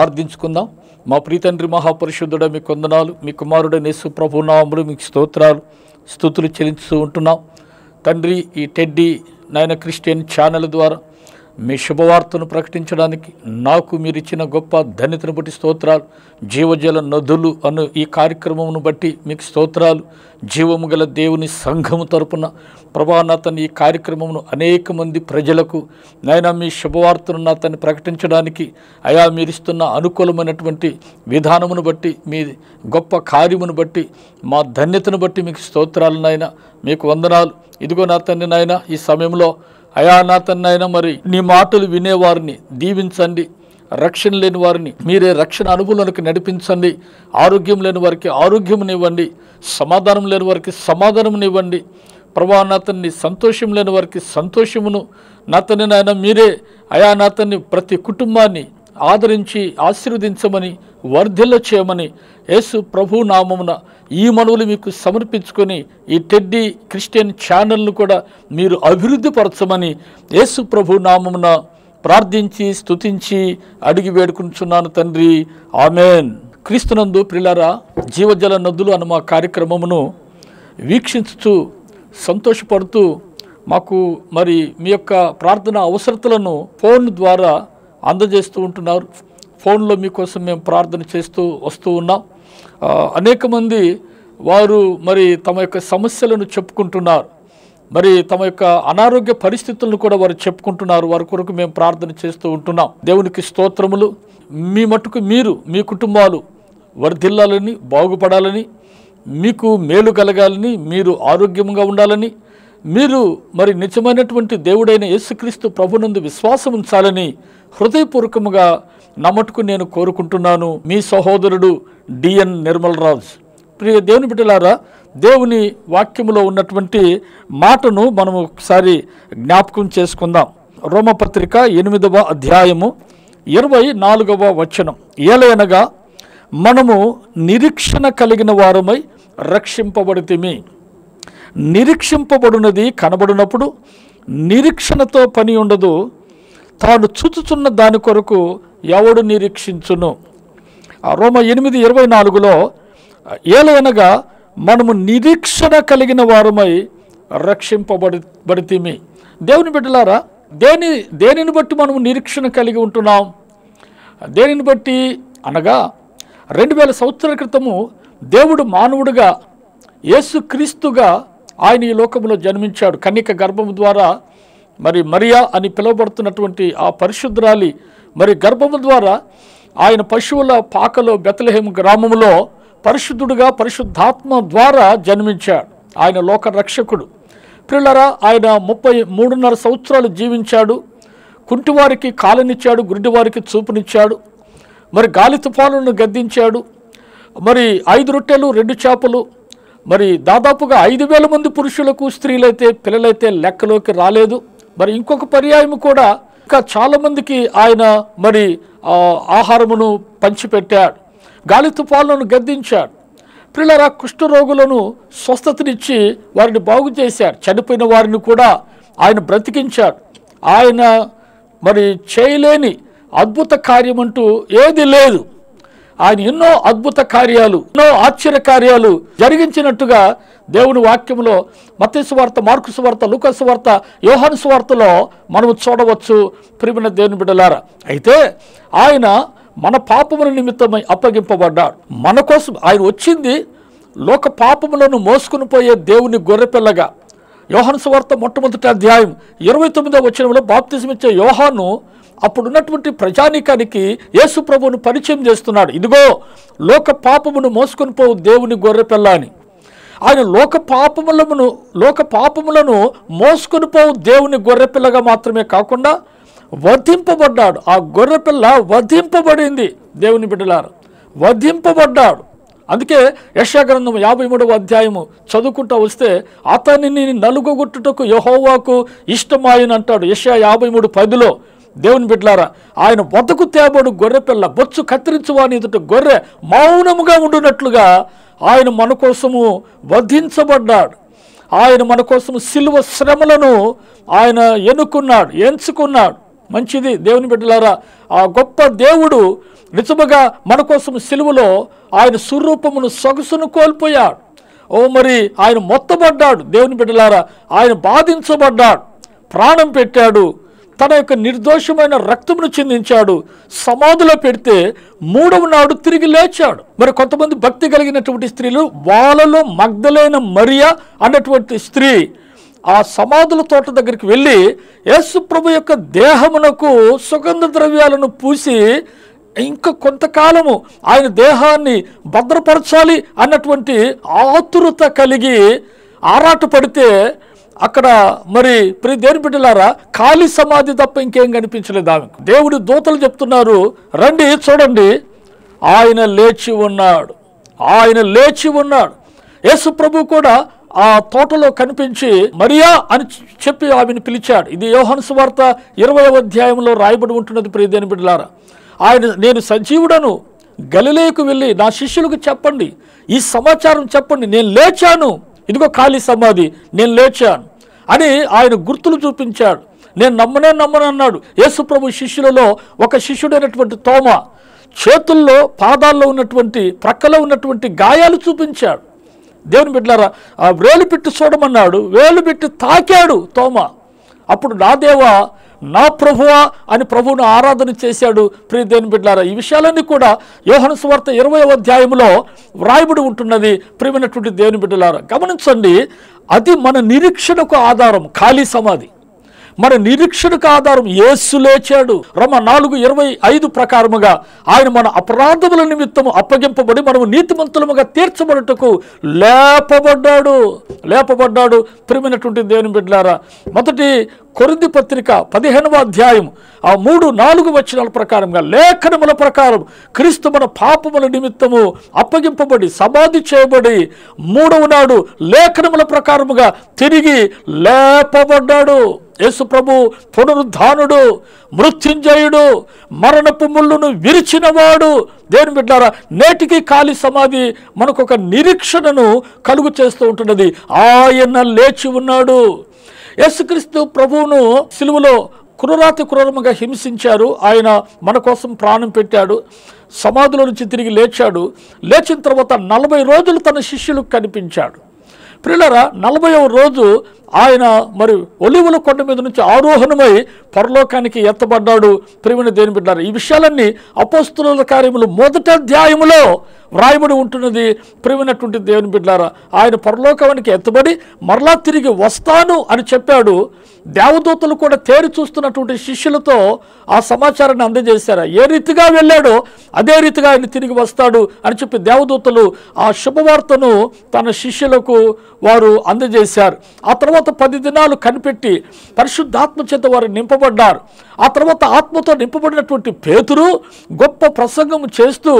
ప్రార్థించుకుందాం మా ప్రీతండ్రి మహాపరిశుద్ధుడ మీ కొందనాలు మీ కుమారుడ నేసు ప్రభునామములు మీకు స్తోత్రాలు స్థుతులు చెల్లిస్తూ ఉంటున్నాం తండ్రి ఈ టెడ్డీ నాయన క్రిస్టియన్ ఛానల్ ద్వారా మీ శుభవార్తను ప్రకటించడానికి నాకు మీరు ఇచ్చిన గొప్ప ధన్యతను బట్టి స్తోత్రాలు జీవజల నదులు అను ఈ కార్యక్రమమును బట్టి మీకు స్తోత్రాలు జీవము గల దేవుని సంఘము తరపున ప్రభానాతని ఈ కార్యక్రమమును అనేక మంది ప్రజలకు నాయన మీ శుభవార్తను నాతన్ని ప్రకటించడానికి అయా మీరిస్తున్న అనుకూలమైనటువంటి విధానమును బట్టి మీ గొప్ప కార్యమును బట్టి మా ధన్యతను బట్టి మీకు స్తోత్రాలు నాయన మీకు వందనాలు ఇదిగో నా తండ్రి నాయన ఈ సమయంలో అయా నా తండ్రి నాయన మరి నీ మాటలు వినేవారిని దీవించండి రక్షణ లేని వారిని మీరే రక్షణ అనుభవంలోకి నడిపించండి ఆరోగ్యం లేని వారికి ఆరోగ్యమునివ్వండి సమాధానం లేని వారికి సమాధానమునివ్వండి ప్రభా నాతన్ని సంతోషం లేని వారికి సంతోషమును నాతని నాయన మీరే అయా నాతన్ని ప్రతి కుటుంబాన్ని ఆదరించి ఆశీర్వదించమని వర్ధిల్ల చేయమని యేసు ప్రభు నామమున ఈ మనవులు మీకు సమర్పించుకొని ఈ టెడ్డీ క్రిస్టియన్ ఛానల్ను కూడా మీరు అభివృద్ధి పరచమని యేసు ప్రభు నామమున ప్రార్థించి స్తుతించి అడిగి వేడుకుంటున్నాను తండ్రి ఆమెన్ క్రీస్తునందు ప్రిలారా జీవజల నదులు అన్న మా కార్యక్రమమును వీక్షించుతూ సంతోషపడుతూ మాకు మరి మీ యొక్క ప్రార్థన అవసరతలను ఫోన్ ద్వారా అందజేస్తూ ఉంటున్నారు ఫోన్లో మీకోసం మేము ప్రార్థన చేస్తూ వస్తూ ఉన్నాం ఆ, అనేక మంది వారు మరి తమ యొక్క సమస్యలను చెప్పుకుంటున్నారు మరి తమ యొక్క అనారోగ్య పరిస్థితులను కూడా వారు చెప్పుకుంటున్నారు వారి కొరకు మేము ప్రార్థన చేస్తూ ఉంటున్నాం దేవునికి స్తోత్రములు మీ మట్టుకు మీరు మీ కుటుంబాలు వర్ధిల్లాలని బాగుపడాలని మీకు మేలు కలగాలని మీరు ఆరోగ్యంగా ఉండాలని మీరు మరి నిజమైనటువంటి దేవుడైన యేసుక్రీస్తు ప్రభునందు విశ్వాసం ఉంచాలని హృదయపూర్వకముగా నా మటుకు నేను కోరుకుంటున్నాను మీ సహోదరుడు డిఎన్ నిర్మలరాజు ప్రియ దేవుని బిడ్డలారా దేవుని వాక్యములో ఉన్నటువంటి మాటను మనం ఒకసారి జ్ఞాపకం చేసుకుందాం రోమపత్రిక ఎనిమిదవ అధ్యాయము ఇరవై నాలుగవ వచనం ఏలయనగా మనము నిరీక్షణ కలిగిన వారమై రక్షింపబడితిమి నిరీక్షింపబడినది కనబడినప్పుడు నిరీక్షణతో పని ఉండదు తాను చూచుచున్న దాని కొరకు ఎవడు నిరీక్షించును ఆ రోమ ఎనిమిది ఇరవై నాలుగులో ఏలయనగా మనము నిరీక్షణ కలిగిన వారమై రక్షింపబడి బడితిమి దేవుని బిడ్డలారా దేని దేనిని బట్టి మనము నిరీక్షణ కలిగి ఉంటున్నాం దేనిని బట్టి అనగా రెండు వేల సంవత్సరాల క్రితము దేవుడు మానవుడిగా యేసుక్రీస్తుగా ఆయన ఈ లోకంలో జన్మించాడు కన్నిక గర్భము ద్వారా మరి మరియా అని పిలువబడుతున్నటువంటి ఆ పరిశుద్ధరాలి మరి గర్భము ద్వారా ఆయన పశువుల పాకలో బెతలహేం గ్రామములో పరిశుద్ధుడుగా పరిశుద్ధాత్మ ద్వారా జన్మించాడు ఆయన లోక రక్షకుడు పిల్లరా ఆయన ముప్పై మూడున్నర సంవత్సరాలు జీవించాడు కుంటివారికి కాలనిచ్చాడు గుడ్డివారికి చూపునిచ్చాడు మరి గాలి తుఫానులను గద్దించాడు మరి ఐదు రొట్టెలు రెండు చేపలు మరి దాదాపుగా ఐదు వేల మంది పురుషులకు స్త్రీలైతే పిల్లలైతే లెక్కలోకి రాలేదు మరి ఇంకొక పర్యాయం కూడా ఇంకా చాలామందికి ఆయన మరి ఆ, ఆహారమును పంచిపెట్టాడు గాలి తుఫానులను గద్దించాడు పిల్లల కుష్ఠరోగులను స్వస్థతనిచ్చి వారిని బాగు చేశాడు చనిపోయిన వారిని కూడా ఆయన బ్రతికించాడు ఆయన మరి చేయలేని అద్భుత కార్యం అంటూ ఏది లేదు ఆయన ఎన్నో అద్భుత కార్యాలు ఎన్నో ఆశ్చర్య కార్యాలు జరిగించినట్టుగా దేవుని వాక్యంలో మత్తయి వార్త మార్కు సువార్త లూకాసు సువార్త యోహాను సువార్తలో మనము చూడవచ్చు ప్రియమైన దేవుని బిడ్డలారా అయితే ఆయన మన పాపముల నిమిత్తమై అప్పగింపబడ్డాడు మన కోసం ఆయన వచ్చింది లోక పాపములను మోసుకుని పోయే దేవుని గొర్రెపిల్లగా యోహాను సువార్త మొట్టమొదటి అధ్యాయం ఇరవై తొమ్మిదవ వచనంలో బాప్తిజం ఇచ్చే యోహాను అప్పుడున్నటువంటి ప్రజానీకానికి యేసు ప్రభువును పరిచయం చేస్తున్నాడు ఇదిగో లోక పాపమును మోసుకొని పోవు దేవుని గొర్రెపిల్ల అని ఆయన లోక పాపములను లోక పాపములను మోసుకొని పోవు దేవుని గొర్రెపిల్లగా మాత్రమే కాకుండా వధింపబడ్డాడు ఆ గొర్రెపిల్ల వధింపబడింది దేవుని బిడ్డలారు వధింపబడ్డాడు అందుకే యశాగ్రంథం యాభై మూడవ అధ్యాయము చదువుకుంటూ వస్తే అతనిని నలుగొట్టుటకు యహోవాకు ఇష్టమాయన అంటాడు యశా యాభై మూడు పదిలో దేవుని బిడ్డలారా ఆయన వద్దకు తేబడు గొర్రెపిల్ల బొచ్చు కత్తిరించువాని ఎదుట గొర్రె మౌనముగా ఉండునట్లుగా ఆయన మన కోసము వధించబడ్డాడు ఆయన మన కోసం సిలువ శ్రమలను ఆయన ఎన్నుకున్నాడు ఎంచుకున్నాడు మంచిది దేవుని బిడ్డలారా ఆ గొప్ప దేవుడు నిజముగా మన కోసం సిలువలో ఆయన స్వరూపమును సొగసును కోల్పోయాడు ఓ మరి ఆయన మొత్తబడ్డాడు దేవుని బిడ్డలారా ఆయన బాధించబడ్డాడు ప్రాణం పెట్టాడు తన యొక్క నిర్దోషమైన రక్తమును చిందించాడు సమాధిలో పెడితే మూడవ నాడు తిరిగి లేచాడు మరి కొంతమంది భక్తి కలిగినటువంటి స్త్రీలు వాళ్ళలో మగ్ధలైన మరియా అన్నటువంటి స్త్రీ ఆ సమాధుల తోట దగ్గరికి వెళ్ళి యేసు ప్రభు యొక్క దేహమునకు సుగంధ ద్రవ్యాలను పూసి ఇంకా కొంతకాలము ఆయన దేహాన్ని భద్రపరచాలి అన్నటువంటి ఆతురత కలిగి ఆరాటపడితే అక్కడ మరి ప్రి దేని బిడ్డలారా ఖాళీ సమాధి తప్ప ఇంకేం కనిపించలేదు ఆమెకు దేవుడి దూతలు చెప్తున్నారు రండి చూడండి ఆయన లేచి ఉన్నాడు ఆయన లేచి ఉన్నాడు యేసు ప్రభు కూడా ఆ తోటలో కనిపించి మరియా అని చెప్పి ఆమెను పిలిచాడు ఇది యోహాను సువార్త ఇరవై అధ్యాయంలో రాయబడి ఉంటున్నది ప్రియదేని బిడ్డలారా ఆయన నేను సజీవుడను గలిలేకు వెళ్ళి నా శిష్యులకు చెప్పండి ఈ సమాచారం చెప్పండి నేను లేచాను ఇదిగో ఖాళీ సమాధి నేను లేచాను అని ఆయన గుర్తులు చూపించాడు నేను నమ్మనే నమ్మను అన్నాడు యేసుప్రభు శిష్యులలో ఒక శిష్యుడైనటువంటి తోమ చేతుల్లో పాదాల్లో ఉన్నటువంటి ప్రక్కలో ఉన్నటువంటి గాయాలు చూపించాడు దేవుని బిడ్డలారా ఆ వేలు పెట్టి చూడమన్నాడు వేలు పెట్టి తాకాడు తోమ అప్పుడు నా దేవా నా ప్రభువా అని ప్రభువును ఆరాధన చేశాడు ప్రియ దేవుని బిడ్డలారా ఈ విషయాలన్నీ కూడా యోహన సువార్త ఇరవై అధ్యాయంలో వ్రాయబడి ఉంటున్నది ప్రియమైనటువంటి దేవుని బిడ్డలారా గమనించండి అది మన నిరీక్షణకు ఆధారం ఖాళీ సమాధి మన నిరీక్షణకు ఆధారం యేసు లేచాడు రమ నాలుగు ఇరవై ఐదు ప్రకారముగా ఆయన మన అపరాధముల నిమిత్తము అప్పగింపబడి మనము నీతిమంతులముగా తీర్చబడుటకు లేపబడ్డాడు లేపబడ్డాడు ప్రియమైనటువంటి దేవుని బిడ్డలారా మొదటి కొరింది పత్రిక పదిహేనవ అధ్యాయం ఆ మూడు నాలుగు వచనాల ప్రకారంగా లేఖనముల ప్రకారం క్రీస్తు మన పాపముల నిమిత్తము అప్పగింపబడి సమాధి చేయబడి మూడవ నాడు లేఖనముల ప్రకారముగా తిరిగి లేపబడ్డాడు యేసు ప్రభు పునరుద్ధానుడు మృత్యుంజయుడు మరణపు ముళ్ళును విరిచినవాడు దేని బిడ్డారా నేటికి ఖాళీ సమాధి మనకు ఒక నిరీక్షణను కలుగు చేస్తూ ఉంటున్నది ఆయన లేచి ఉన్నాడు యేసుక్రీస్తు ప్రభువును సిలువలో క్రూరాతి క్రూరముగా హింసించారు ఆయన మన కోసం ప్రాణం పెట్టాడు సమాధిలో నుంచి తిరిగి లేచాడు లేచిన తర్వాత నలభై రోజులు తన శిష్యులకు కనిపించాడు ప్రిల్లరా నలభైవ రోజు ఆయన మరి ఒలివుల కొండ మీద నుంచి ఆరోహణమై పరలోకానికి ఎత్తబడ్డాడు ప్రియమైన దేని బిడ్డారు ఈ విషయాలన్నీ అపోస్తుల కార్యములు మొదటి అధ్యాయములో వ్రాయబడి ఉంటున్నది ప్రియమైనటువంటి దేవుని బిడ్డారా ఆయన పరలోకానికి ఎత్తబడి మరలా తిరిగి వస్తాను అని చెప్పాడు దేవదూతలు కూడా తేరి చూస్తున్నటువంటి శిష్యులతో ఆ సమాచారాన్ని అందజేశారు ఏ రీతిగా వెళ్ళాడో అదే రీతిగా ఆయన తిరిగి వస్తాడు అని చెప్పి దేవదూతలు ఆ శుభవార్తను తన శిష్యులకు వారు అందజేశారు ఆ తర్వాత పది దినాలు కనిపెట్టి పరిశుద్ధాత్మ చేత వారు నింపబడ్డారు ఆ తర్వాత ఆత్మతో నింపబడినటువంటి పేతురు గొప్ప ప్రసంగం చేస్తూ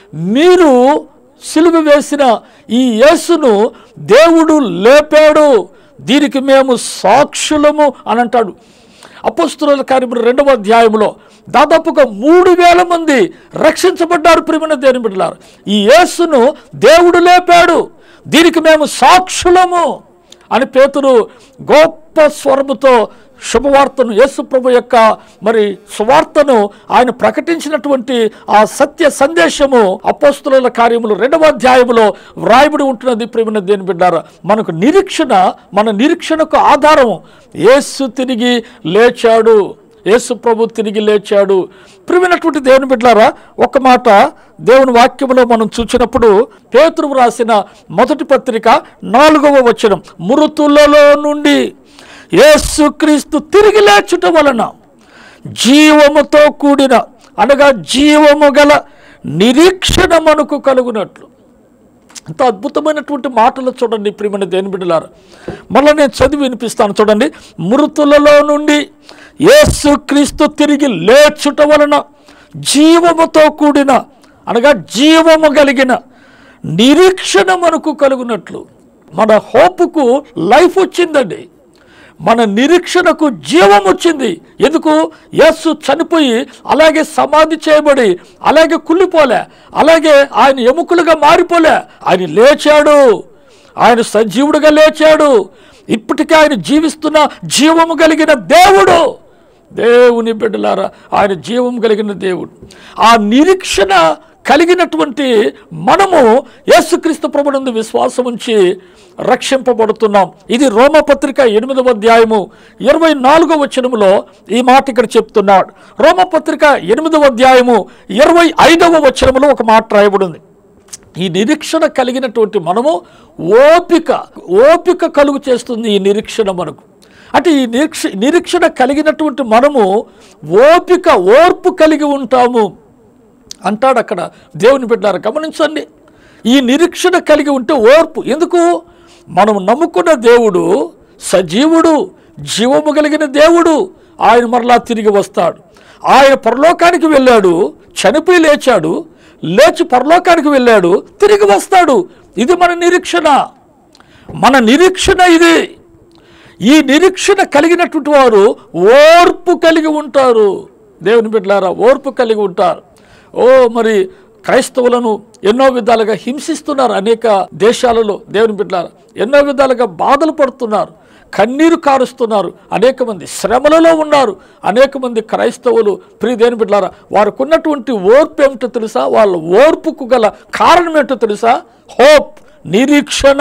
మీరు సిలువ వేసిన ఈ యేసును దేవుడు లేపాడు దీనికి మేము సాక్షులము అని అంటాడు అపస్తుల కార్యములు రెండవ అధ్యాయంలో దాదాపుగా మూడు వేల మంది రక్షించబడ్డారు ప్రియమైన దేని బిడ్డలారు ఈ యేసును దేవుడు లేపాడు దీనికి మేము సాక్షులము అని పేతురు గొప్ప స్వరముతో శుభవార్తను యేసు ప్రభు యొక్క మరి సువార్తను ఆయన ప్రకటించినటువంటి ఆ సత్య సందేశము అపోస్తుల కార్యములు రెండవ అధ్యాయములో వ్రాయబడి ఉంటున్నది ప్రేమిన దేని బిడ్డారా మనకు నిరీక్షణ మన నిరీక్షణకు ఆధారం యేసు తిరిగి లేచాడు యేసు ప్రభు తిరిగి లేచాడు ప్రియమైనటువంటి దేవుని బిడ్డారా ఒక మాట దేవుని వాక్యములో మనం చూసినప్పుడు పేతురు రాసిన మొదటి పత్రిక నాలుగవ వచనం మృతులలో నుండి యేసుక్రీస్తు తిరిగి లేచుట వలన జీవముతో కూడిన అనగా జీవము గల నిరీక్షణ మనకు కలుగునట్లు అంత అద్భుతమైనటువంటి మాటలు చూడండి ప్రియమైన దేని బిడ్డలారు మళ్ళీ నేను చదివి వినిపిస్తాను చూడండి మృతులలో నుండి యేసుక్రీస్తు తిరిగి లేచుట వలన జీవముతో కూడిన అనగా జీవము కలిగిన నిరీక్షణ మనకు కలుగునట్లు మన హోపుకు లైఫ్ వచ్చిందండి మన నిరీక్షణకు జీవం వచ్చింది ఎందుకు యస్సు చనిపోయి అలాగే సమాధి చేయబడి అలాగే కుళ్ళిపోలే అలాగే ఆయన ఎముకలుగా మారిపోలే ఆయన లేచాడు ఆయన సజీవుడుగా లేచాడు ఇప్పటికే ఆయన జీవిస్తున్న జీవము కలిగిన దేవుడు దేవుని బిడ్డలారా ఆయన జీవం కలిగిన దేవుడు ఆ నిరీక్షణ కలిగినటువంటి మనము యేసుక్రీస్తు ప్రభునందు విశ్వాసం ఉంచి రక్షింపబడుతున్నాం ఇది రోమపత్రిక ఎనిమిదవ అధ్యాయము ఇరవై నాలుగవ వచనములో ఈ మాట ఇక్కడ చెప్తున్నాడు రోమపత్రిక ఎనిమిదవ అధ్యాయము ఇరవై ఐదవ వచనములో ఒక మాట రాయబడింది ఈ నిరీక్షణ కలిగినటువంటి మనము ఓపిక ఓపిక కలుగు చేస్తుంది ఈ నిరీక్షణ మనకు అంటే ఈ నిరీక్ష నిరీక్షణ కలిగినటువంటి మనము ఓపిక ఓర్పు కలిగి ఉంటాము అంటాడు అక్కడ దేవుని బిడ్డారు గమనించండి ఈ నిరీక్షణ కలిగి ఉంటే ఓర్పు ఎందుకు మనం నమ్ముకున్న దేవుడు సజీవుడు జీవము కలిగిన దేవుడు ఆయన మరలా తిరిగి వస్తాడు ఆయన పరలోకానికి వెళ్ళాడు చనిపోయి లేచాడు లేచి పరలోకానికి వెళ్ళాడు తిరిగి వస్తాడు ఇది మన నిరీక్షణ మన నిరీక్షణ ఇది ఈ నిరీక్షణ కలిగినటువంటి వారు ఓర్పు కలిగి ఉంటారు దేవుని బిడ్డలారా ఓర్పు కలిగి ఉంటారు ఓ మరి క్రైస్తవులను ఎన్నో విధాలుగా హింసిస్తున్నారు అనేక దేశాలలో దేవుని బిడ్డలారా ఎన్నో విధాలుగా బాధలు పడుతున్నారు కన్నీరు కారుస్తున్నారు అనేక మంది శ్రమలలో ఉన్నారు అనేక మంది క్రైస్తవులు ప్రియ దేని బిడ్డలారా వారికి ఉన్నటువంటి ఓర్పు ఏమిటో తెలుసా వాళ్ళ ఓర్పుకు గల కారణం ఏంటో తెలుసా హోప్ నిరీక్షణ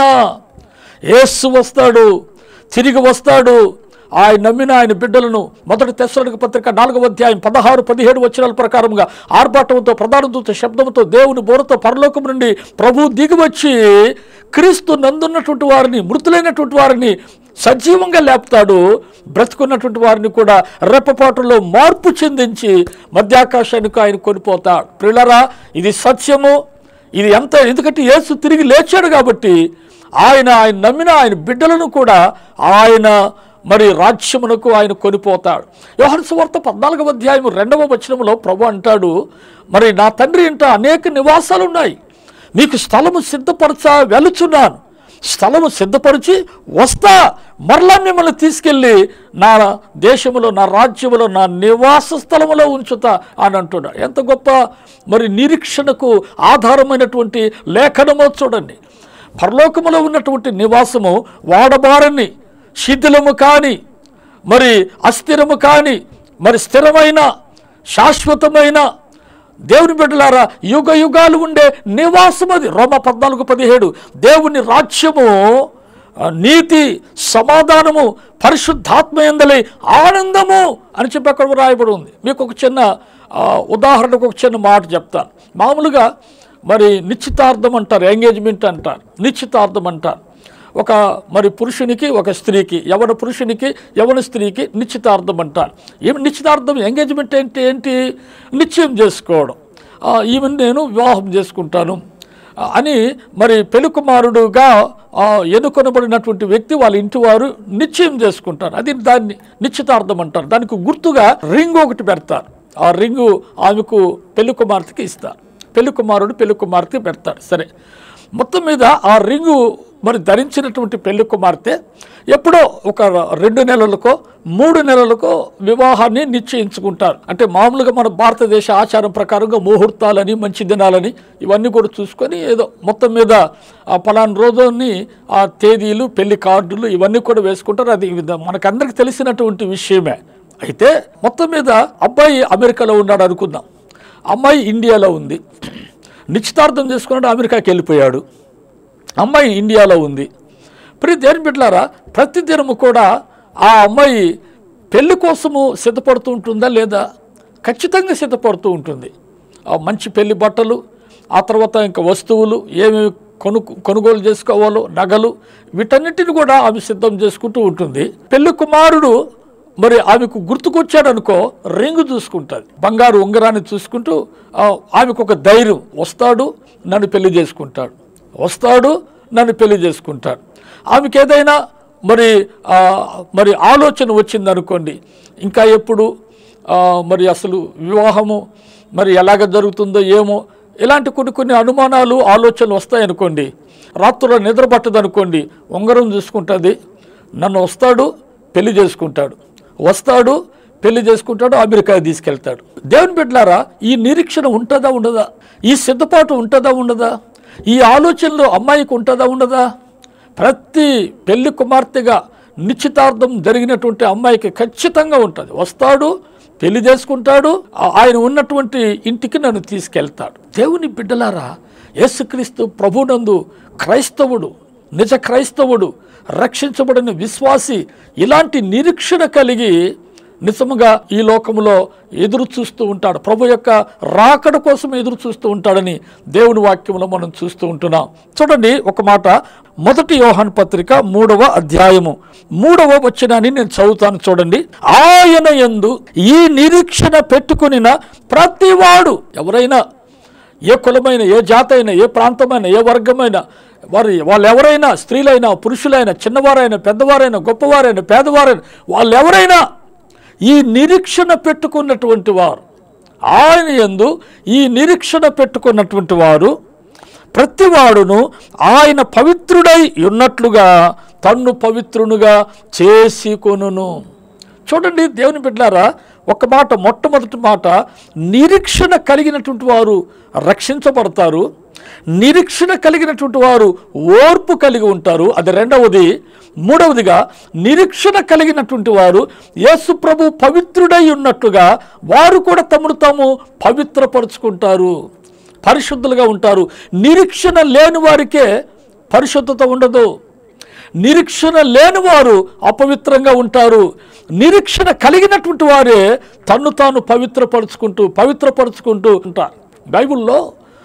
యేసు వస్తాడు తిరిగి వస్తాడు ఆయన నమ్మిన ఆయన బిడ్డలను మొదటి తెస్సలకు పత్రిక నాలుగవ అధ్యాయం పదహారు పదిహేడు వచనాల ప్రకారంగా ఆర్భాటంతో ప్రధాన దూత శబ్దంతో దేవుని బోరతో పరలోకం నుండి ప్రభు దిగివచ్చి క్రీస్తు నందున్నటువంటి వారిని మృతులైనటువంటి వారిని సజీవంగా లేపుతాడు బ్రతుకున్నటువంటి వారిని కూడా రెప్పపాటులో మార్పు చెందించి మధ్యాకాశానికి ఆయన కొనిపోతాడు ప్రియులరా ఇది సత్యము ఇది ఎంత ఎందుకంటే యేసు తిరిగి లేచాడు కాబట్టి ఆయన ఆయన నమ్మిన ఆయన బిడ్డలను కూడా ఆయన మరి రాజ్యమునకు ఆయన కొనిపోతాడు యోహన్ సువార్త పద్నాలుగవ అధ్యాయం రెండవ వచనంలో ప్రభు అంటాడు మరి నా తండ్రి ఇంట అనేక నివాసాలు ఉన్నాయి మీకు స్థలము సిద్ధపరచ వెలుచున్నాను స్థలము సిద్ధపరిచి వస్తా మరలా మిమ్మల్ని తీసుకెళ్ళి నా దేశములో నా రాజ్యములో నా నివాస స్థలములో ఉంచుతా అని అంటున్నాడు ఎంత గొప్ప మరి నిరీక్షణకు ఆధారమైనటువంటి లేఖనమో చూడండి పరలోకములో ఉన్నటువంటి నివాసము వాడబారని శిథిలము కాని మరి అస్థిరము కాని మరి స్థిరమైన శాశ్వతమైన దేవుని బిడ్డలారా యుగ యుగాలు ఉండే నివాసం అది రోమ పద్నాలుగు పదిహేడు దేవుని రాజ్యము ఆ, నీతి సమాధానము పరిశుద్ధాత్మ ఎందలై ఆనందము అని చెప్పి అక్కడ రాయబడి ఉంది మీకు ఒక చిన్న ఆ, ఉదాహరణకు ఒక చిన్న మాట చెప్తాను మామూలుగా మరి నిశ్చితార్థం అంటారు ఎంగేజ్మెంట్ అంటారు నిశ్చితార్థం అంటారు ఒక మరి పురుషునికి ఒక స్త్రీకి యవన పురుషునికి యవన స్త్రీకి నిశ్చితార్థం అంటారు ఏమి నిశ్చితార్థం ఎంగేజ్మెంట్ ఏంటి ఏంటి నిశ్చయం చేసుకోవడం ఆ, ఈమెను నేను వివాహం చేసుకుంటాను ఆ, అని మరి పెళ్లి కుమారుడుగా ఆ, ఎన్నుకొనబడినటువంటి వ్యక్తి వాళ్ళ ఇంటి వారు నిశ్చయం చేసుకుంటారు అది దాన్ని నిశ్చితార్థం అంటారు దానికి గుర్తుగా రింగ్ ఒకటి పెడతారు ఆ రింగు ఆమెకు పెళ్లి కుమార్తెకి ఇస్తారు పెళ్లి కుమారుడు పెళ్లి కుమార్తె పెడతాడు సరే మొత్తం మీద ఆ రింగు మరి ధరించినటువంటి పెళ్లి కుమార్తె ఎప్పుడో ఒక రెండు నెలలకో మూడు నెలలకో వివాహాన్ని నిశ్చయించుకుంటారు అంటే మామూలుగా మన భారతదేశ ఆచారం ప్రకారంగా ముహూర్తాలని మంచి దినాలని ఇవన్నీ కూడా చూసుకొని ఏదో మొత్తం మీద ఆ పలానా రోజుని ఆ తేదీలు పెళ్లి కార్డులు ఇవన్నీ కూడా వేసుకుంటారు అది ఇది మనకందరికి తెలిసినటువంటి విషయమే అయితే మొత్తం మీద అబ్బాయి అమెరికాలో ఉన్నాడు అనుకుందాం అమ్మాయి ఇండియాలో ఉంది నిశ్చితార్థం చేసుకున్నాడు అమెరికాకి వెళ్ళిపోయాడు అమ్మాయి ఇండియాలో ఉంది ప్రియ దేని బిడ్డలారా ప్రతిదినము కూడా ఆ అమ్మాయి పెళ్లి కోసము సిద్ధపడుతూ ఉంటుందా లేదా ఖచ్చితంగా సిద్ధపడుతూ ఉంటుంది ఆ మంచి పెళ్లి బట్టలు ఆ తర్వాత ఇంకా వస్తువులు ఏమి కొను కొనుగోలు చేసుకోవాలో నగలు వీటన్నిటిని కూడా ఆమె సిద్ధం చేసుకుంటూ ఉంటుంది పెళ్లి కుమారుడు మరి ఆమెకు గుర్తుకొచ్చాడు అనుకో రింగు చూసుకుంటుంది బంగారు ఉంగరాన్ని చూసుకుంటూ ఆ, ఆమెకు ఒక ధైర్యం వస్తాడు నన్ను పెళ్లి చేసుకుంటాడు వస్తాడు నన్ను పెళ్లి చేసుకుంటాడు ఆమెకి ఏదైనా మరి ఆ, మరి ఆలోచన వచ్చింది అనుకోండి ఇంకా ఎప్పుడు ఆ, మరి అసలు వివాహము మరి ఎలాగ జరుగుతుందో ఏమో ఇలాంటి కొన్ని కొన్ని అనుమానాలు ఆలోచనలు వస్తాయనుకోండి రాత్రుల్లో నిద్ర పట్టదనుకోండి ఉంగరం చూసుకుంటుంది నన్ను వస్తాడు పెళ్లి చేసుకుంటాడు వస్తాడు పెళ్లి చేసుకుంటాడు అమెరికా తీసుకెళ్తాడు దేవుని బిడ్డలారా ఈ నిరీక్షణ ఉంటుందా ఉండదా ఈ సిద్ధపాటు ఉంటుందా ఉండదా ఈ ఆలోచనలు అమ్మాయికి ఉంటుందా ఉండదా ప్రతి పెళ్లి కుమార్తెగా నిశ్చితార్థం జరిగినటువంటి అమ్మాయికి ఖచ్చితంగా ఉంటుంది వస్తాడు పెళ్లి చేసుకుంటాడు ఆ- ఆయన ఉన్నటువంటి ఇంటికి నన్ను తీసుకెళ్తాడు దేవుని బిడ్డలారా యేసుక్రీస్తు ప్రభునందు క్రైస్తవుడు నిజ క్రైస్తవుడు రక్షించబడిన విశ్వాసి ఇలాంటి నిరీక్షణ కలిగి నిజముగా ఈ లోకములో ఎదురు చూస్తూ ఉంటాడు ప్రభు యొక్క రాకడ కోసం ఎదురు చూస్తూ ఉంటాడని దేవుని వాక్యంలో మనం చూస్తూ ఉంటున్నాం చూడండి ఒక మాట మొదటి యోహాన్ పత్రిక మూడవ అధ్యాయము మూడవ వచనాన్ని నేను చదువుతాను చూడండి ఆయన యందు ఈ నిరీక్షణ పెట్టుకునిన ప్రతివాడు ఎవరైనా ఏ కులమైన ఏ జాతి అయినా ఏ ప్రాంతమైన ఏ వర్గమైన వారు వాళ్ళు ఎవరైనా స్త్రీలైనా పురుషులైనా చిన్నవారైనా పెద్దవారైనా గొప్పవారైనా పేదవారైనా వాళ్ళు ఎవరైనా ఈ నిరీక్షణ పెట్టుకున్నటువంటి వారు ఆయన యందు ఈ నిరీక్షణ పెట్టుకున్నటువంటి వారు ప్రతివాడును ఆయన పవిత్రుడై ఉన్నట్లుగా తన్ను పవిత్రునుగా చేసి కొనును చూడండి దేవుని బిడ్డారా ఒక మాట మొట్టమొదటి మాట నిరీక్షణ కలిగినటువంటి వారు రక్షించబడతారు నిరీక్షణ కలిగినటువంటి వారు ఓర్పు కలిగి ఉంటారు అది రెండవది మూడవదిగా నిరీక్షణ కలిగినటువంటి వారు యేసు ప్రభు పవిత్రుడై ఉన్నట్లుగా వారు కూడా తమను తాము పవిత్రపరుచుకుంటారు పరిశుద్ధులుగా ఉంటారు నిరీక్షణ లేని వారికే పరిశుద్ధత ఉండదు నిరీక్షణ లేని వారు అపవిత్రంగా ఉంటారు నిరీక్షణ కలిగినటువంటి వారే తన్ను తాను పవిత్రపరుచుకుంటూ పవిత్రపరుచుకుంటూ ఉంటారు బైబిల్లో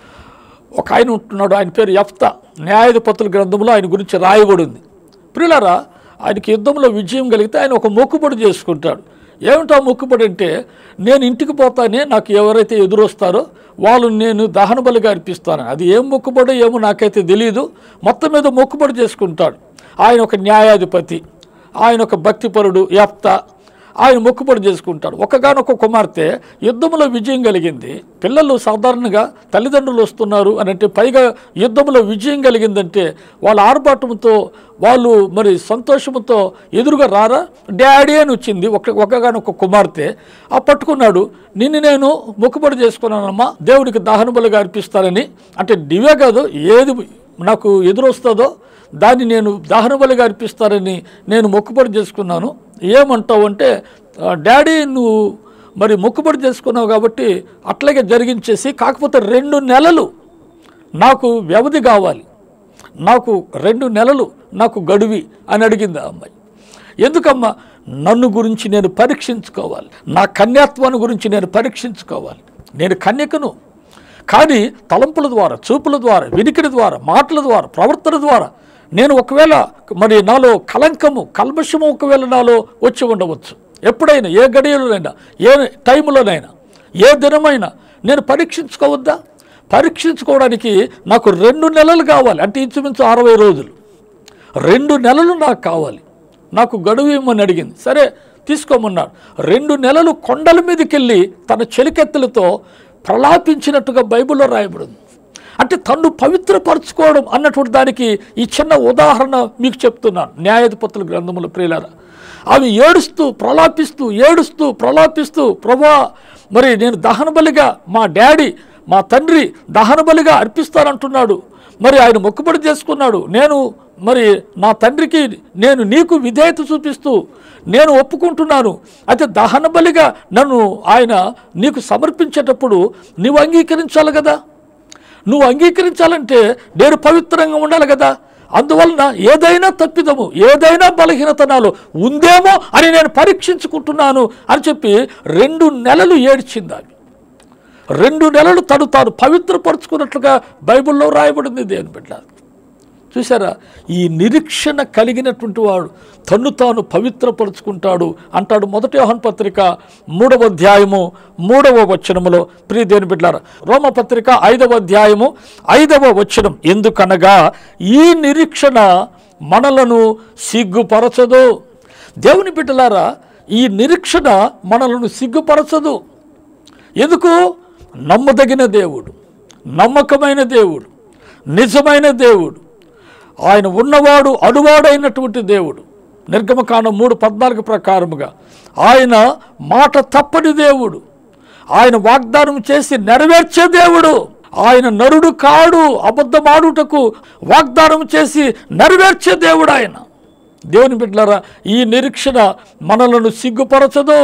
ఒక ఆయన ఉంటున్నాడు ఆయన పేరు యఫ్త న్యాయాధిపతుల గ్రంథంలో ఆయన గురించి రాయబడి ఉంది ప్రియులారా ఆయనకి యుద్ధంలో విజయం కలిగితే ఆయన ఒక మొక్కుబడి చేసుకుంటాడు ఏమిటో మొక్కుబడి అంటే నేను ఇంటికి పోతానే నాకు ఎవరైతే ఎదురొస్తారో వాళ్ళు నేను దహన బలిగా అర్పిస్తాను అది ఏం మొక్కుబడి ఏమో నాకైతే తెలియదు మొత్తం మీద మొక్కుబడి చేసుకుంటాడు ఆయన ఒక న్యాయాధిపతి ఆయన ఒక భక్తిపరుడు యప్త ఆయన మొక్కుబడి చేసుకుంటాడు ఒకగానొక కుమార్తె యుద్ధంలో విజయం కలిగింది పిల్లలు సాధారణంగా తల్లిదండ్రులు వస్తున్నారు అని అంటే పైగా యుద్ధంలో విజయం కలిగిందంటే వాళ్ళ ఆర్భాటంతో వాళ్ళు మరి సంతోషంతో ఎదురుగా రారా డాడీ అని వచ్చింది ఒక ఒకగానొక కుమార్తె ఆ పట్టుకున్నాడు నిన్ను నేను మొక్కుబడి చేసుకున్నానమ్మా దేవుడికి దహన బలిగా అర్పిస్తానని అంటే డివే కాదు ఏది నాకు ఎదురొస్తుందో దాన్ని నేను దహన బలిగా అర్పిస్తానని నేను మొక్కుబడి చేసుకున్నాను ఏమంటావు అంటే "ఆ, డాడీ నువ్వు మరి మొక్కుబడి చేసుకున్నావు కాబట్టి అట్లాగే జరిగించేసి కాకపోతే రెండు నెలలు నాకు వ్యవధి కావాలి నాకు రెండు నెలలు నాకు గడువి అని అడిగింది ఆ అమ్మాయి ఎందుకమ్మా నన్ను గురించి నేను పరీక్షించుకోవాలి నా కన్యాత్వాన్ని గురించి నేను పరీక్షించుకోవాలి నేను కన్యకను కానీ తలంపుల ద్వారా చూపుల ద్వారా వినికిడి ద్వారా మాటల ద్వారా ప్రవర్తన ద్వారా నేను ఒకవేళ మరి నాలో కలంకము కల్మషము ఒకవేళ నాలో వచ్చి ఉండవచ్చు ఎప్పుడైనా ఏ గడియలోనైనా ఏ టైంలోనైనా ఏ దినమైనా నేను పరీక్షించుకోవద్దా పరీక్షించుకోవడానికి నాకు రెండు నెలలు కావాలి అంటే ఇంచుమించు అరవై రోజులు రెండు నెలలు నాకు కావాలి నాకు గడువు ఇవ్వమని అడిగింది సరే తీసుకోమన్నాడు రెండు నెలలు కొండల మీదకి వెళ్ళి తన చెలికెత్తలతో ప్రలాపించినట్టుగా బైబిల్లో రాయబడింది అంటే తన్ను పవిత్రపరచుకోవడం అన్నటువంటి దానికి ఈ చిన్న ఉదాహరణ మీకు చెప్తున్నాను న్యాయాధిపతుల గ్రంథముల ప్రియులారా అవి ఏడుస్తూ ప్రలాపిస్తూ ఏడుస్తూ ప్రలాపిస్తూ ప్రభా మరి నేను దహన బలిగా మా డాడీ మా తండ్రి దహన బలిగా అర్పిస్తానంటున్నాడు మరి ఆయన మొక్కుబడి చేసుకున్నాడు నేను మరి నా తండ్రికి నేను నీకు విధేయత చూపిస్తూ నేను ఒప్పుకుంటున్నాను అయితే దహన బలిగా నన్ను ఆయన నీకు సమర్పించేటప్పుడు నీవు అంగీకరించాలి కదా నువ్వు అంగీకరించాలంటే నేను పవిత్రంగా ఉండాలి కదా అందువలన ఏదైనా తప్పిదము ఏదైనా బలహీనత నాలో ఉందేమో అని నేను పరీక్షించుకుంటున్నాను అని చెప్పి రెండు నెలలు ఏడ్చింది ఆమె రెండు నెలలు తను తాను పవిత్రపరుచుకున్నట్లుగా బైబిల్లో రాయబడింది దేని బిడ్డ చూసారా ఈ నిరీక్షణ కలిగినటువంటి వాడు తన్ను తాను పవిత్రపరుచుకుంటాడు అంటాడు మొదటి యోహన్ పత్రిక మూడవ అధ్యాయము మూడవ వచనములో ప్రియ దేని బిడ్డారా రోమ పత్రిక ఐదవ అధ్యాయము ఐదవ వచనం ఎందుకనగా ఈ నిరీక్షణ మనలను సిగ్గుపరచదు దేవుని బిడ్డలారా ఈ నిరీక్షణ మనలను సిగ్గుపరచదు ఎందుకు నమ్మదగిన దేవుడు నమ్మకమైన దేవుడు నిజమైన దేవుడు ఆయన ఉన్నవాడు అనువాడైనటువంటి దేవుడు నిర్గమకాండం మూడు పద్నాలుగు ప్రకారముగా ఆయన మాట తప్పని దేవుడు ఆయన వాగ్దానం చేసి నెరవేర్చే దేవుడు ఆయన నరుడు కాడు అబద్ధమాడుటకు వాగ్దానం చేసి నెరవేర్చే దేవుడు ఆయన దేవుని బిడ్డలారా ఈ నిరీక్షణ మనలను సిగ్గుపరచదు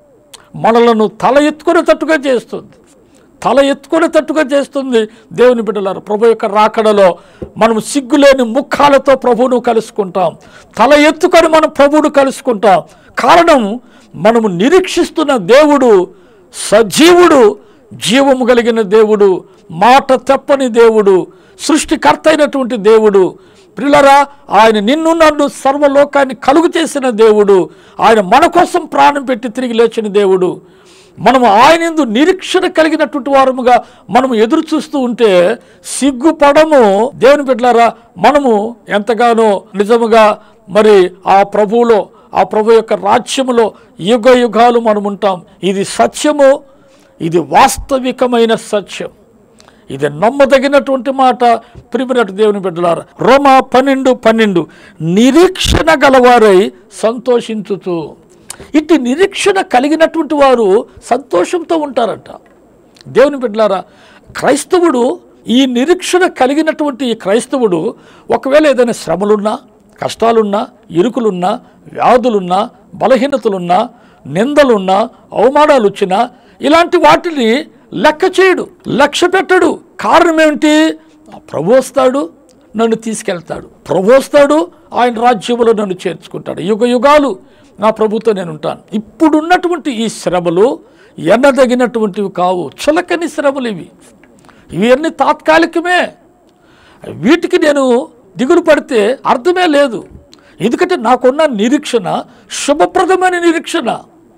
మనలను తల ఎత్తుకునేటట్టుగా చేస్తుంది తల ఎత్తుకునేటట్టుగా చేస్తుంది దేవుని బిడ్డలారు ప్రభు యొక్క రాకడలో మనం సిగ్గులేని ముఖాలతో ప్రభువును కలుసుకుంటాం తల ఎత్తుకొని మనం ప్రభువును కలుసుకుంటాం కారణం మనము నిరీక్షిస్తున్న దేవుడు సజీవుడు జీవము కలిగిన దేవుడు మాట తెప్పని దేవుడు సృష్టికర్త అయినటువంటి దేవుడు ప్రిలరా ఆయన నిన్ను నన్ను సర్వలోకాన్ని కలుగు చేసిన దేవుడు ఆయన మన కోసం ప్రాణం పెట్టి తిరిగి లేచిన దేవుడు మనము ఆయన ఎందు నిరీక్షణ కలిగినటువంటి వారముగా మనము ఎదురు చూస్తూ ఉంటే సిగ్గుపడము దేవుని బిడ్డలారా మనము ఎంతగానో నిజముగా మరి ఆ ప్రభువులో ఆ ప్రభు యొక్క రాజ్యములో యుగ యుగాలు మనం ఉంటాం ఇది సత్యము ఇది వాస్తవికమైన సత్యం ఇది నమ్మదగినటువంటి మాట ప్రిమినట్టు దేవుని బిడ్డలారా రోమా పన్నెండు పన్నెండు నిరీక్షణ గలవారై సంతోషించుతూ ఇటు నిరీక్షణ కలిగినటువంటి వారు సంతోషంతో ఉంటారంట దేవుని బిడ్డలారా క్రైస్తవుడు ఈ నిరీక్షణ కలిగినటువంటి ఈ క్రైస్తవుడు ఒకవేళ ఏదైనా శ్రమలున్నా కష్టాలున్నా ఇరుకులున్నా వ్యాధులున్నా బలహీనతలున్నా నిందలున్నా అవమానాలు వచ్చినా ఇలాంటి వాటిని లెక్క చేయడు లక్ష్య పెట్టడు కారణం ఏమిటి ఆ ప్రభు వస్తాడు నన్ను తీసుకెళ్తాడు ప్రభు వస్తాడు ఆయన రాజ్యంలో నన్ను చేర్చుకుంటాడు యుగ యుగాలు నా ప్రభుతో నేను ఉంటాను ఇప్పుడున్నటువంటి ఈ శ్రమలు ఎన్నదగినటువంటివి కావు చులకని శ్రమలు ఇవి ఇవి అన్ని తాత్కాలికమే వీటికి నేను దిగులు పడితే అర్థమే లేదు ఎందుకంటే నాకున్న నిరీక్షణ శుభప్రదమైన నిరీక్షణ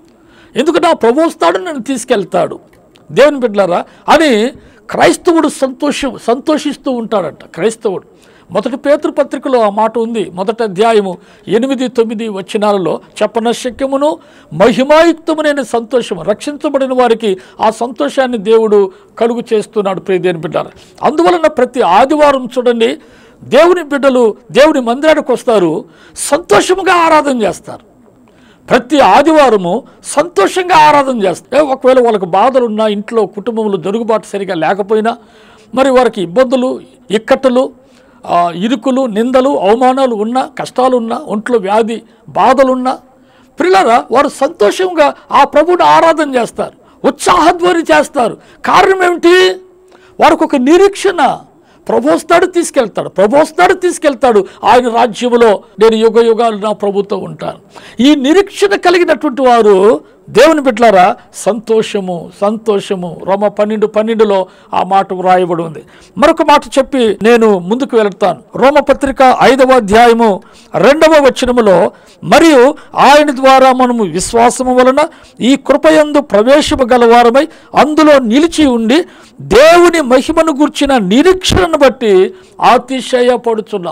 ఎందుకు నా ప్రభు వస్తాడు నన్ను తీసుకెళ్తాడు దేవుని బిడ్డలారా అని క్రైస్తవుడు సంతోషం సంతోషిస్తూ ఉంటాడంట క్రైస్తవుడు మొదటి పేతృ పత్రికలో ఆ మాట ఉంది మొదటి అధ్యాయము ఎనిమిది తొమ్మిది వచనాలలో చెప్పన శక్యమును మహిమాయుక్తమునైన సంతోషము రక్షించబడిన వారికి ఆ సంతోషాన్ని దేవుడు కలుగు చేస్తున్నాడు ప్రియ దేవుని బిడ్డారు అందువలన ప్రతి ఆదివారం చూడండి దేవుని బిడ్డలు దేవుని మందిరానికి వస్తారు సంతోషముగా ఆరాధన చేస్తారు ప్రతి ఆదివారము సంతోషంగా ఆరాధన చేస్తారు ఒకవేళ వాళ్ళకి బాధలున్నా ఇంట్లో కుటుంబంలో జరుగుబాటు సరిగా లేకపోయినా మరి వారికి ఇబ్బందులు ఇక్కట్టులు ఆ, ఇరుకులు నిందలు అవమానాలు ఉన్నా కష్టాలు ఉన్నా ఒంట్లో వ్యాధి బాధలున్నా పిల్లరా వారు సంతోషంగా ఆ ప్రభువుని ఆరాధన చేస్తారు ఉత్సాహధ్వని చేస్తారు కారణం ఏమిటి వారికి ఒక నిరీక్షణ ప్రభు వస్తాడు తీసుకెళ్తాడు ప్రభు వస్తాడు తీసుకెళ్తాడు ఆయన రాజ్యములో నేను యుగ యుగాలు నా ప్రభుతో ఉంటాను ఈ నిరీక్షణ కలిగినటువంటి వారు దేవుని బిడ్డలారా సంతోషము సంతోషము రోమ పన్నెండు పన్నెండులో ఆ మాట వ్రాయబడి ఉంది మరొక మాట చెప్పి నేను ముందుకు వెళుతాను రోమ పత్రిక ఐదవ అధ్యాయము రెండవ వచనములో మరియు ఆయన ద్వారా మనము విశ్వాసము వలన ఈ కృపయందు ప్రవేశము గలవారమై అందులో నిలిచి ఉండి దేవుని మహిమను గూర్చిన నిరీక్షణను బట్టి అతిశయపడుచున్నాం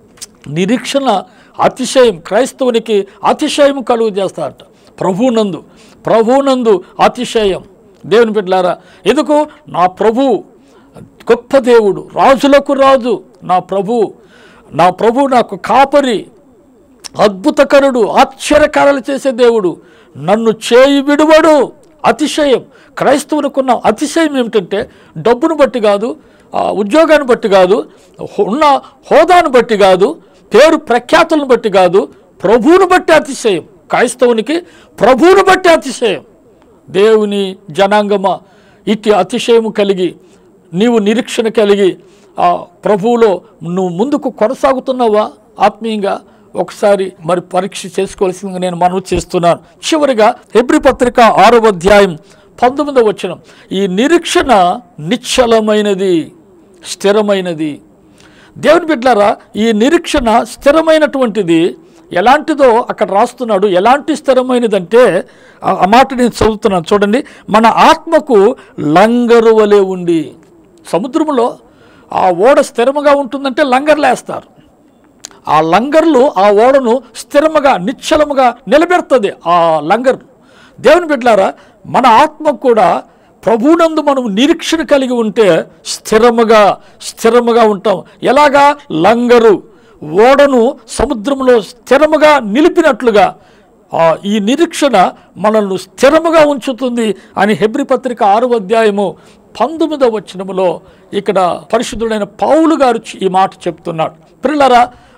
నిరీక్షణ అతిశయం క్రైస్తవునికి అతిశయం కలుగు చేస్తారట ప్రభునందు ప్రభునందు అతిశయం దేవుని బిడ్డలారా ఎందుకు నా ప్రభు గొప్ప దేవుడు రాజులకు రాజు నా ప్రభు నా ప్రభు నాకు కాపరి అద్భుతకరుడు ఆశ్చర్యకారాలు చేసే దేవుడు నన్ను చేయి విడువడు అతిశయం క్రైస్తవునికున్న అతిశయం ఏమిటంటే డబ్బును బట్టి కాదు ఆ, ఉద్యోగాన్ని బట్టి కాదు ఉన్న హోదాను బట్టి కాదు పేరు ప్రఖ్యాతులను బట్టి కాదు ప్రభువును బట్టి అతిశయం క్రైస్తవునికి ప్రభువును బట్టి అతిశయం దేవుని జనాంగమా ఇట్టి అతిశయము కలిగి నీవు నిరీక్షణ కలిగి ఆ ప్రభువులో నువ్వు ముందుకు కొనసాగుతున్నావా ఆత్మీయంగా ఒకసారి మరి పరీక్ష చేసుకోవాల్సిందిగా నేను మనవి చేస్తున్నాను చివరిగా హెబ్రి పత్రిక ఆరో అధ్యాయం పంతొమ్మిదవ వచనం ఈ నిరీక్షణ నిశ్చలమైనది స్థిరమైనది దేవుని బిడ్డలారా ఈ నిరీక్షణ స్థిరమైనటువంటిది ఎలాంటిదో అక్కడ రాస్తున్నాడు ఎలాంటి స్థిరమైనదంటే ఆ- ఆ మాట నేను చదువుతున్నాను చూడండి మన ఆత్మకు లంగరు వలె ఉండి సముద్రంలో ఆ ఓడ స్థిరముగా ఉంటుందంటే లంగర్లేస్తారు ఆ లంగర్లు ఆ ఓడను స్థిరముగా నిశ్చలముగా నిలబెడుతుంది ఆ లంగర్ దేవుని బిడ్డలారా మన ఆత్మ కూడా ప్రభువునందు మనం నిరీక్షణ కలిగి ఉంటే స్థిరముగా స్థిరముగా ఉంటాం ఎలాగా లంగరు ఓడను సముద్రంలో స్థిరముగా నిలిపినట్లుగా ఆ ఈ నిరీక్షణ మనల్ని స్థిరముగా ఉంచుతుంది అని హెబ్రి పత్రిక ఆరు అధ్యాయము పంతొమ్మిదవ వచనములో ఇక్కడ పరిశుద్ధుడైన పౌలు గారు ఈ మాట చెప్తున్నాడు పిల్లరా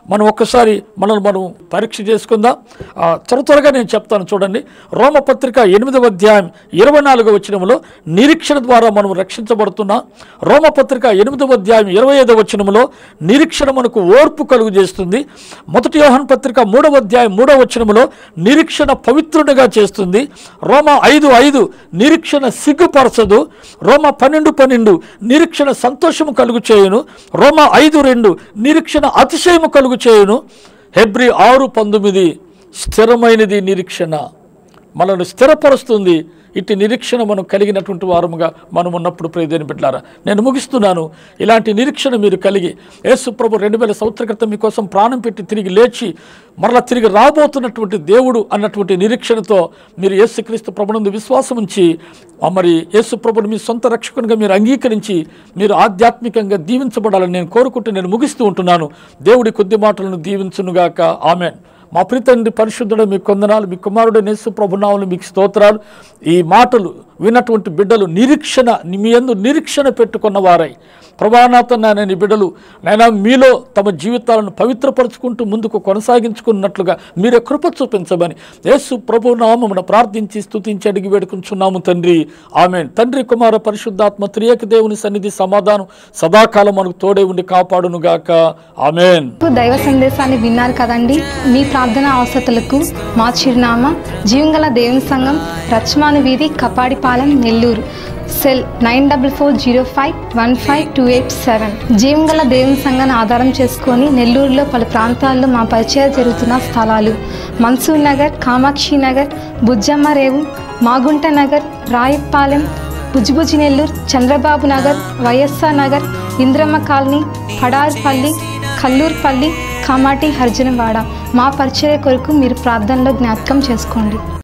మనం ఒక్కసారి మనల్ని మనం పరీక్ష చేసుకుందాం ఆ, త్వర త్వరగా నేను చెప్తాను చూడండి రోమపత్రిక ఎనిమిదవ అధ్యాయం ఇరవై నాలుగవ వచనంలో నిరీక్షణ ద్వారా మనం రక్షించబడుతున్నాం రోమపత్రిక ఎనిమిదవ అధ్యాయం ఇరవై ఐదవ వచనంలో నిరీక్షణ మనకు ఓర్పు కలుగు చేస్తుంది మొదటి యోహన్ పత్రిక మూడవ అధ్యాయం మూడవ వచనంలో నిరీక్షణ పవిత్రునిగా చేస్తుంది రోమ ఐదు ఐదు నిరీక్షణ సిగ్గుపరచదు రోమ పన్నెండు పన్నెండు నిరీక్షణ సంతోషము కలుగు చేయును రోమ ఐదు రెండు నిరీక్షణ అతిశయము కలుగు చేయును హెబ్రి ఆరు పంతొమ్మిది స్థిరమైనది నిరీక్షణ మనల్ని స్థిరపరుస్తుంది ఇట్టి నిరీక్షణ మనం కలిగినటువంటి వారముగా మనం ఉన్నప్పుడు ప్రియదేని బిడ్డారా నేను ముగిస్తున్నాను ఇలాంటి నిరీక్షణ మీరు కలిగి యేసు ప్రభు రెండు వేల సంవత్సరాల క్రితం మీకోసం ప్రాణం పెట్టి తిరిగి లేచి మరలా తిరిగి రాబోతున్నటువంటి దేవుడు అన్నటువంటి నిరీక్షణతో మీరు యేసుక్రీస్తు ప్రభునందు విశ్వాసం ఉంచి ఆ మరి యేసు ప్రభుని మీ సొంత రక్షకునిగా మీరు అంగీకరించి మీరు ఆధ్యాత్మికంగా దీవించబడాలని నేను కోరుకుంటూ నేను ముగిస్తూ ఉంటున్నాను దేవుడి కొద్ది మాటలను దీవించునుగాక ఆమెన్ మా ప్రీతండ్రి పరిశుద్ధుడు మీ కొందనాలు మీ కుమారుడు నేసు ప్రభునాములు మీకు స్తోత్రాలు ఈ మాటలు విన్నటువంటి బిడ్డలు నిరీక్షణ మీ యందు నిరీక్షణ పెట్టుకున్న వారై ప్రభానాథ నాయన ఈ బిడ్డలు నాయన మీలో తమ జీవితాలను పవిత్రపరుచుకుంటూ ముందుకు కొనసాగించుకున్నట్లుగా మీరే కృప చూపించమని యేసు ప్రభు నామమున ప్రార్థించి స్తుతించి అడిగి వేడుకుంటున్నాము తండ్రి ఆమె తండ్రి కుమార పరిశుద్ధాత్మ త్రియక దేవుని సన్నిధి సమాధానం సదాకాలం మనకు తోడే ఉండి కాపాడునుగాక ఆమెన్ దైవ సందేశాన్ని విన్నారు కదండి మీ ప్రార్థన అవసరతలకు మా చిరునామా జీవంగల దేవుని సంఘం రచ్మాను వీధి Kapadipalem Nellore cell nine double four zero five one five two eight seven జీవంగల దేవుని సంఘాన్ని ఆధారం చేసుకొని నెల్లూరులో పలు ప్రాంతాల్లో మా పరిచయం జరుగుతున్న స్థలాలు మన్సూర్ నగర్ కామాక్షి నగర్ బుజ్జమ్మ రేవు మాగుంట నగర్ రాయపాలెం బుజ్జిబుజ్జి నెల్లూరు చంద్రబాబు నగర్ వైఎస్ఆర్ నగర్ ఇంద్రమ్మ కాలనీ పడార్పల్లి కల్లూర్పల్లి కామాటి హర్జనవాడ మా పరిచయ కొరకు మీరు ప్రార్థనలో జ్ఞాపకం చేసుకోండి